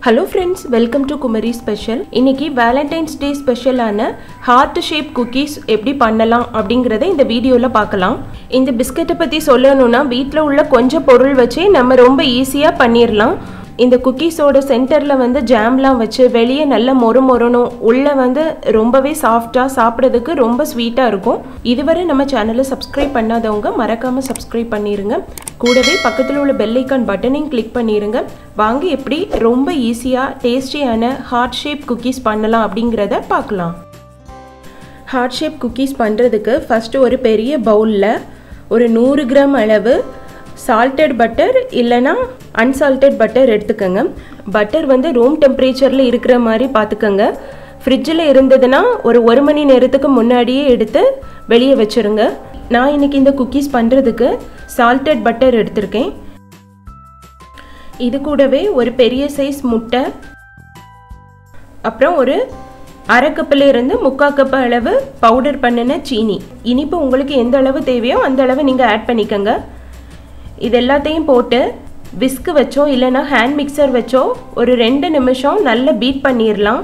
hello friends welcome to Kumari special இன்னைக்கு Valentine's day ஸ்பெஷலான heart shape cookies எப்படி பண்ணலாம் அப்படிங்கிறத இந்த வீடியோவில் பார்க்கலாம் இந்த பிஸ்கட்டை பற்றி சொல்லணும்னா வீட்டில் உள்ள கொஞ்சம் பொருள் வச்சே நம்ம ரொம்ப ஈஸியாக பண்ணிடலாம் இந்த குக்கீஸோட சென்டரில் வந்து ஜாம்லாம் வச்சு வெளியே நல்ல மொறு மொறணும் உள்ளே வந்து ரொம்பவே சாஃப்டாக சாப்பிட்றதுக்கு ரொம்ப ஸ்வீட்டாக இருக்கும் இதுவரை நம்ம சேனலை சப்ஸ்கிரைப் பண்ணாதவங்க மறக்காமல் சப்ஸ்கிரைப் பண்ணிடுங்க கூடவே பக்கத்தில் உள்ள பெல் ஐக்கான் பட்டனையும் கிளிக் பண்ணிடுங்க வாங்க எப்படி ரொம்ப ஈஸியாக டேஸ்டியான ஹார்ட் ஷேப் குக்கீஸ் பண்ணலாம் அப்படிங்கிறத பார்க்கலாம் ஹார்ட் ஷேப் குக்கீஸ் பண்ணுறதுக்கு ஃபஸ்ட்டு ஒரு பெரிய பவுலில் ஒரு நூறு கிராம் அளவு சால்டட் பட்டர் இல்லைனா அன்சால்டட் பட்டர் எடுத்துக்கோங்க பட்டர் வந்து ரூம் டெம்பரேச்சரில் இருக்கிற மாதிரி பார்த்துக்கோங்க ஃப்ரிட்ஜில் இருந்ததுன்னா ஒரு ஒரு மணி நேரத்துக்கு முன்னாடியே எடுத்து வெளியே வச்சுருங்க நான் இன்றைக்கி இந்த குக்கீஸ் பண்ணுறதுக்கு சால்டட் பட்டர் எடுத்திருக்கேன் இது கூடவே ஒரு பெரிய சைஸ் முட்டை அப்புறம் ஒரு அரை கப்பில் இருந்து முக்கால் கப் அளவு பவுடர் பண்ணின சீனி இனிப்பு உங்களுக்கு எந்த அளவு தேவையோ அந்த அளவு நீங்கள் ஆட் பண்ணிக்கோங்க இது எல்லாத்தையும் போட்டு விஸ்கு வச்சோ இல்லைன்னா ஹேண்ட் மிக்சர் வச்சோ ஒரு ரெண்டு நிமிஷம் நல்லா பீட் பண்ணிடலாம்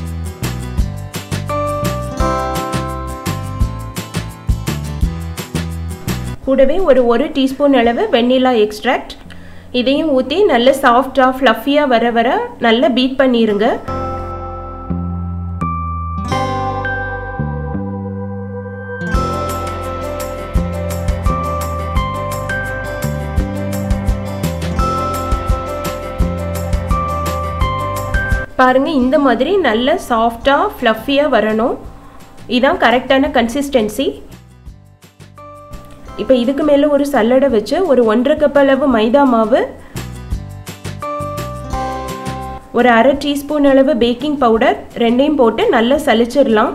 கூடவே ஒரு ஒரு டீஸ்பூன் அளவு வெண்ணிலா எக்ஸ்ட்ராக்ட் இதையும் ஊற்றி நல்ல சாஃப்டாக ஃப்ளஃபியாக வர வர நல்லா பீட் பண்ணிடுங்க பாருங்க இந்த மாதிரி நல்ல சாஃப்டாக ஃப்ளஃபியாக வரணும் இதான் கரெக்டான கன்சிஸ்டன்சி இப்போ இதுக்கு மேலே ஒரு சல்லடை வச்சு ஒரு ஒன்றரை கப் அளவு மைதா மாவு ஒரு அரை டீஸ்பூன் அளவு பேக்கிங் பவுடர் ரெண்டையும் போட்டு நல்லா சலிச்சிடலாம்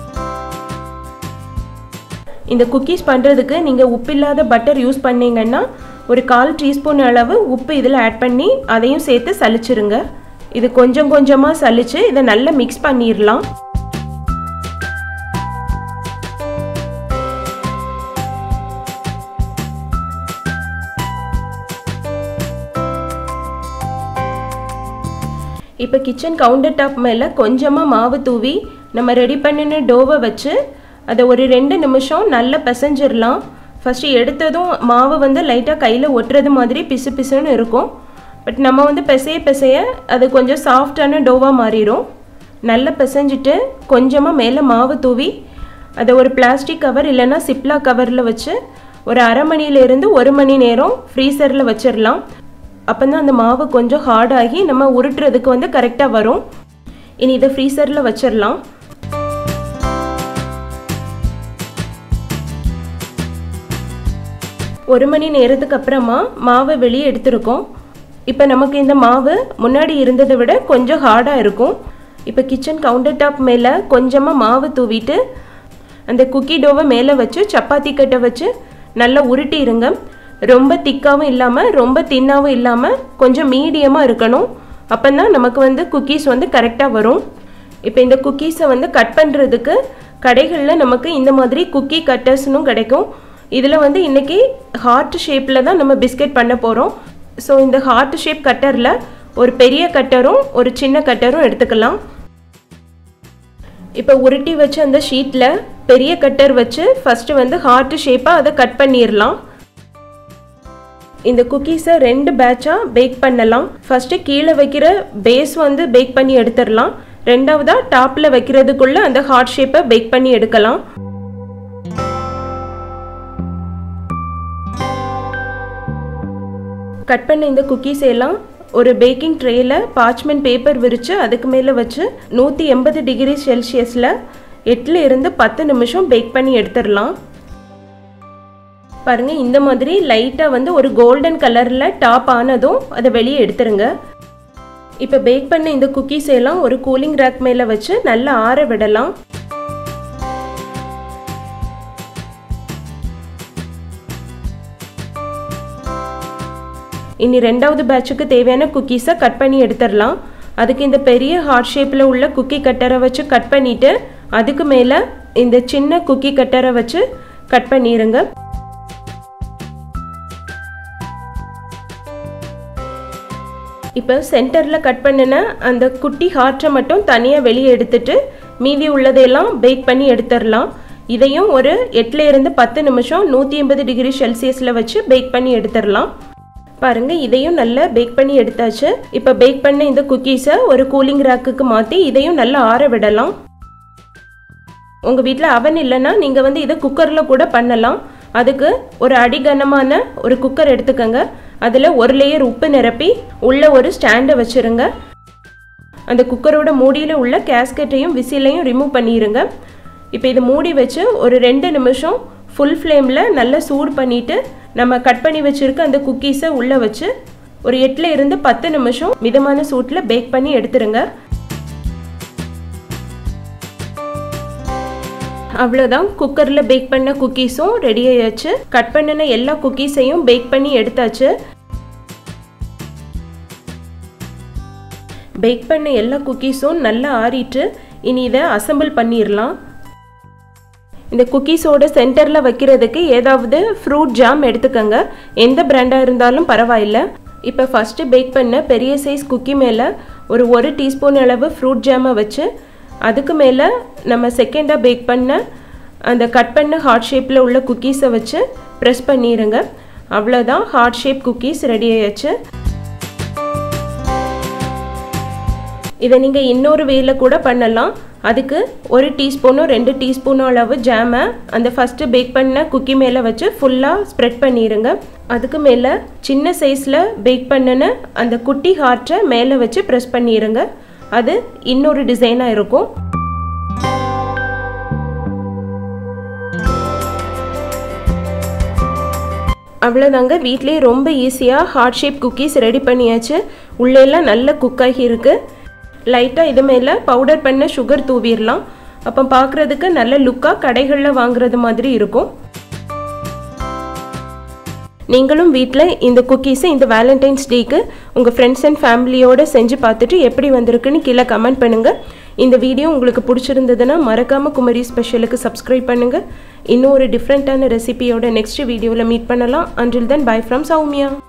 இந்த குக்கீஸ் பண்ணுறதுக்கு நீங்கள் உப்பில்லாத பட்டர் யூஸ் பண்ணீங்கன்னா ஒரு கால் டீஸ்பூன் அளவு உப்பு இதில் ஆட் பண்ணி அதையும் சேர்த்து சலிச்சிருங்க இது கொஞ்சம் கொஞ்சமாக சலிச்சு இதை நல்லா மிக்ஸ் பண்ணிடலாம் இப்போ கிச்சன் கவுண்டர் டாப் மேலே கொஞ்சமாக மாவு தூவி நம்ம ரெடி பண்ணின டோவை வச்சு அதை ஒரு ரெண்டு நிமிஷம் நல்லா பிசைஞ்சிடலாம் ஃபஸ்ட்டு எடுத்ததும் மாவு வந்து லைட்டாக கையில் ஒட்டுறது மாதிரி பிசு பிசுன்னு இருக்கும் பட் நம்ம வந்து பிசைய பிசைய அது கொஞ்சம் சாஃப்டான டோவாக மாறிடும் நல்லா பிசைஞ்சிட்டு கொஞ்சமாக மேலே மாவு தூவி அதை ஒரு பிளாஸ்டிக் கவர் இல்லைன்னா சிப்லா கவரில் வச்சு ஒரு அரை மணிலேருந்து ஒரு மணி நேரம் ஃப்ரீசரில் வச்சிடலாம் அப்போ தான் அந்த மாவு கொஞ்சம் ஹார்டாகி நம்ம உருட்டுறதுக்கு வந்து கரெக்டாக வரும் இனி இதை ஃப்ரீசரில் வச்சிடலாம் ஒரு மணி நேரத்துக்கு அப்புறமா மாவை வெளியே எடுத்திருக்கோம் இப்போ நமக்கு இந்த மாவு முன்னாடி இருந்ததை விட கொஞ்சம் ஹார்டாக இருக்கும் இப்போ கிச்சன் கவுண்டர் டாப் மேலே கொஞ்சமாக மாவு தூவிட்டு அந்த குக்கி டோவை மேலே வச்சு சப்பாத்தி கட்டை வச்சு நல்லா உருட்டிடுங்க ரொம்ப திக்காகவும் இல்லாமல் ரொம்ப தின்னாகவும் இல்லாமல் கொஞ்சம் மீடியமாக இருக்கணும் அப்போ தான் நமக்கு வந்து குக்கீஸ் வந்து கரெக்டாக வரும் இப்போ இந்த குக்கீஸை வந்து கட் பண்ணுறதுக்கு கடைகளில் நமக்கு இந்த மாதிரி குக்கி கட்டர்ஸ்னும் கிடைக்கும் இதில் வந்து இன்றைக்கி ஹார்ட் ஷேப்பில் தான் நம்ம பிஸ்கெட் பண்ண போகிறோம் ஸோ இந்த ஹார்ட் ஷேப் கட்டரில் ஒரு பெரிய கட்டரும் ஒரு சின்ன கட்டரும் எடுத்துக்கலாம் இப்போ உருட்டி வச்சு அந்த ஷீட்டில் பெரிய கட்டர் வச்சு ஃபஸ்ட்டு வந்து ஹார்ட் ஷேப்பாக அதை கட் பண்ணிடலாம் இந்த குக்கீஸை ரெண்டு பேட்சாக பேக் பண்ணலாம் ஃபஸ்ட்டு கீழே வைக்கிற பேஸ் வந்து பேக் பண்ணி எடுத்துடலாம் ரெண்டாவதாக டாப்பில் வைக்கிறதுக்குள்ளே அந்த ஹார்ட் ஷேப்பை பேக் பண்ணி எடுக்கலாம் கட் பண்ண இந்த குக்கீஸ் எல்லாம் ஒரு பேக்கிங் ட்ரேயில் பார்ச்மெண்ட் பேப்பர் விரித்து அதுக்கு மேலே வச்சு நூற்றி எண்பது டிகிரி செல்சியஸில் எட்டில் இருந்து பத்து நிமிஷம் பேக் பண்ணி எடுத்துடலாம் பாருங்கள் இந்த மாதிரி லைட்டாக வந்து ஒரு கோல்டன் கலரில் டாப் ஆனதும் அதை வெளியே எடுத்துருங்க இப்போ பேக் பண்ண இந்த குக்கீஸ் எல்லாம் ஒரு கூலிங் ரேக் மேலே வச்சு நல்லா ஆற விடலாம் இனி ரெண்டாவது பேட்சுக்கு தேவையான குக்கீஸை கட் பண்ணி எடுத்துடலாம் அதுக்கு இந்த பெரிய ஹார்ட் ஷேப்பில் உள்ள குக்கி கட்டரை வச்சு கட் பண்ணிவிட்டு அதுக்கு மேலே இந்த சின்ன குக்கி கட்டரை வச்சு கட் பண்ணிடுங்க இப்போ சென்டரில் கட் பண்ணின அந்த குட்டி ஹார்ட்டை மட்டும் தனியாக வெளியே எடுத்துட்டு மீதி உள்ளதையெல்லாம் பேக் பண்ணி எடுத்துடலாம் இதையும் ஒரு எட்டுல இருந்து பத்து நிமிஷம் நூற்றி எண்பது டிகிரி செல்சியஸில் வச்சு பேக் பண்ணி எடுத்துடலாம் பாருங்க இதையும் நல்லா பேக் பண்ணி எடுத்தாச்சு இப்போ பேக் பண்ண இந்த குக்கீஸை ஒரு கூலிங் ரேக்குக்கு மாற்றி இதையும் நல்லா ஆற விடலாம் உங்கள் வீட்டில் அவன் இல்லைன்னா நீங்கள் வந்து இதை குக்கரில் கூட பண்ணலாம் அதுக்கு ஒரு அடிகனமான ஒரு குக்கர் எடுத்துக்கோங்க அதில் ஒரு லேயர் உப்பு நிரப்பி உள்ள ஒரு ஸ்டாண்டை வச்சுருங்க அந்த குக்கரோட மூடியில் உள்ள கேஸ்கெட்டையும் விசிலையும் ரிமூவ் பண்ணிடுங்க இப்போ இது மூடி வச்சு ஒரு ரெண்டு நிமிஷம் ஃபுல் ஃப்ளேமில் நல்லா சூடு பண்ணிவிட்டு நம்ம கட் பண்ணி வச்சுருக்க அந்த குக்கீஸை உள்ளே வச்சு ஒரு எட்டில் இருந்து பத்து நிமிஷம் மிதமான சூட்டில் பேக் பண்ணி எடுத்துருங்க அவ்வளோதான் குக்கரில் பேக் பண்ண குக்கீஸும் ரெடி ஆயாச்சு கட் பண்ணின எல்லா குக்கீஸையும் பேக் பண்ணி எடுத்தாச்சு பேக் பண்ண எல்லா குக்கீஸும் நல்லா ஆறிட்டு இனி இதை அசம்பிள் பண்ணிடலாம் இந்த குக்கீஸோட சென்டரில் வைக்கிறதுக்கு ஏதாவது ஃப்ரூட் ஜாம் எடுத்துக்கோங்க எந்த பிராண்டாக இருந்தாலும் பரவாயில்ல இப்போ ஃபஸ்ட்டு பேக் பண்ண பெரிய சைஸ் குக்கி மேலே ஒரு ஒரு டீஸ்பூன் அளவு ஃப்ரூட் ஜாமை வச்சு அதுக்கு மேலே நம்ம செகண்டாக பேக் பண்ண அந்த கட் பண்ண ஹார்ட் ஷேப்பில் உள்ள குக்கீஸை வச்சு ப்ரெஸ் பண்ணிடுங்க அவ்வளோதான் ஹார்ட் ஷேப் குக்கீஸ் ரெடி ஆயாச்சு இதை நீங்கள் இன்னொரு வேயில் கூட பண்ணலாம் அதுக்கு ஒரு டீஸ்பூனோ ரெண்டு டீஸ்பூனோ அளவு ஜாமை அந்த ஃபஸ்ட்டு பேக் பண்ண குக்கி மேலே வச்சு ஃபுல்லாக ஸ்ப்ரெட் பண்ணிடுங்க அதுக்கு மேலே சின்ன சைஸில் பேக் பண்ணின அந்த குட்டி ஹார்ட்டை மேலே வச்சு ப்ரெஸ் பண்ணிடுங்க அது இன்னொரு டிசைனாக இருக்கும் அவ்வளோதாங்க வீட்லேயே ரொம்ப ஈஸியாக ஹார்ட் ஷேப் குக்கீஸ் ரெடி பண்ணியாச்சு உள்ளேலாம் நல்ல குக்காகி இருக்குது லைட்டாக இது மேலே பவுடர் பண்ண சுகர் தூவிடலாம் அப்போ பார்க்குறதுக்கு நல்ல லுக்காக கடைகளில் வாங்குறது மாதிரி இருக்கும் நீங்களும் வீட்டில் இந்த குக்கீஸை இந்த வேலண்டைன்ஸ் டேக்கு உங்கள் ஃப்ரெண்ட்ஸ் அண்ட் ஃபேமிலியோடு செஞ்சு பார்த்துட்டு எப்படி வந்திருக்குன்னு கீழே கமெண்ட் பண்ணுங்கள் இந்த வீடியோ உங்களுக்கு பிடிச்சிருந்ததுன்னா மறக்காமல் குமரி ஸ்பெஷலுக்கு சப்ஸ்கிரைப் பண்ணுங்கள் இன்னும் ஒரு டிஃப்ரெண்ட்டான ரெசிபியோட நெக்ஸ்ட் வீடியோவில் மீட் பண்ணலாம் until then bye from Soumya